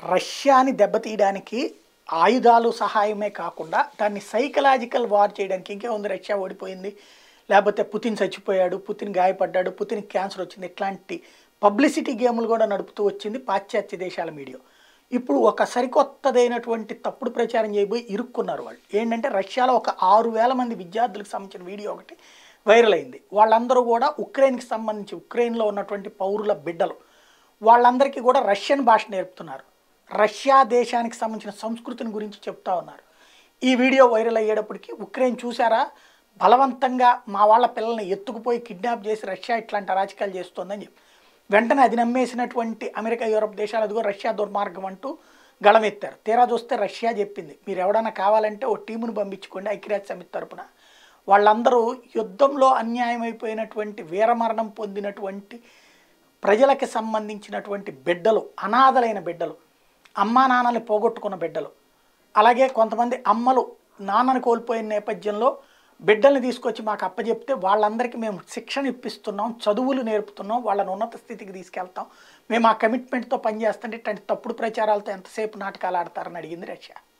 రష్యాని దెబ్బతీయడానికి ఆయుధాలు సహాయమే కాకుండా దాన్ని సైకలాజికల్ వార్ చేయడానికి ఇంకేముంది రష్యా ఓడిపోయింది లేకపోతే పుతిన్ చచ్చిపోయాడు పుతిన్ గాయపడ్డాడు పుతిన్ క్యాన్సర్ వచ్చింది ఇట్లాంటి పబ్లిసిటీ గేములు కూడా నడుపుతూ వచ్చింది పాశ్చాత్య దేశాల మీడియా ఇప్పుడు ఒక సరికొత్తదైనటువంటి తప్పుడు ప్రచారం చేయబోయి ఇరుక్కున్నారు వాళ్ళు ఏంటంటే రష్యాలో ఒక ఆరు వేల మంది విద్యార్థులకు సంబంధించిన వీడియో ఒకటి వైరల్ అయింది వాళ్ళందరూ కూడా ఉక్రెయిన్కి సంబంధించి ఉక్రెయిన్లో ఉన్నటువంటి పౌరుల బిడ్డలు వాళ్ళందరికీ కూడా రష్యన్ భాష నేర్పుతున్నారు రష్యా దేశానికి సంబంధించిన సంస్కృతిని గురించి చెప్తా ఉన్నారు ఈ వీడియో వైరల్ అయ్యేటప్పటికి ఉక్రెయిన్ చూసారా బలవంతంగా మా వాళ్ళ పిల్లల్ని ఎత్తుకుపోయి కిడ్నాప్ చేసి రష్యా ఇట్లాంటి అరాచకాలు చేస్తోందని చెప్పి వెంటనే అది నమ్మేసినటువంటి అమెరికా యూరప్ దేశాలు అదిగో రష్యా దుర్మార్గం అంటూ గళమెత్తారు తీరా చూస్తే రష్యా చెప్పింది మీరు ఎవడన్నా కావాలంటే ఓ టీమును పంపించుకోండి ఐక్యరాజ్య సమితి తరపున వాళ్ళందరూ యుద్ధంలో అన్యాయమైపోయినటువంటి వీరమరణం పొందినటువంటి ప్రజలకి సంబంధించినటువంటి బిడ్డలు అనాథలైన బిడ్డలు అమ్మా నాన్నల్ని పోగొట్టుకున్న బిడ్డలు అలాగే కొంతమంది అమ్మలు నాన్నని కోల్పోయిన నేపథ్యంలో బిడ్డల్ని తీసుకొచ్చి మాకు అప్పచెప్తే వాళ్ళందరికీ మేము శిక్షణ ఇప్పిస్తున్నాం చదువులు నేర్పుతున్నాం వాళ్ళని ఉన్నత స్థితికి తీసుకెళ్తాం మేము ఆ కమిట్మెంట్తో పనిచేస్తుంటే ఇట్లాంటి తప్పుడు ప్రచారాలతో ఎంతసేపు నాటకాలు ఆడతారని అడిగింది రష్యా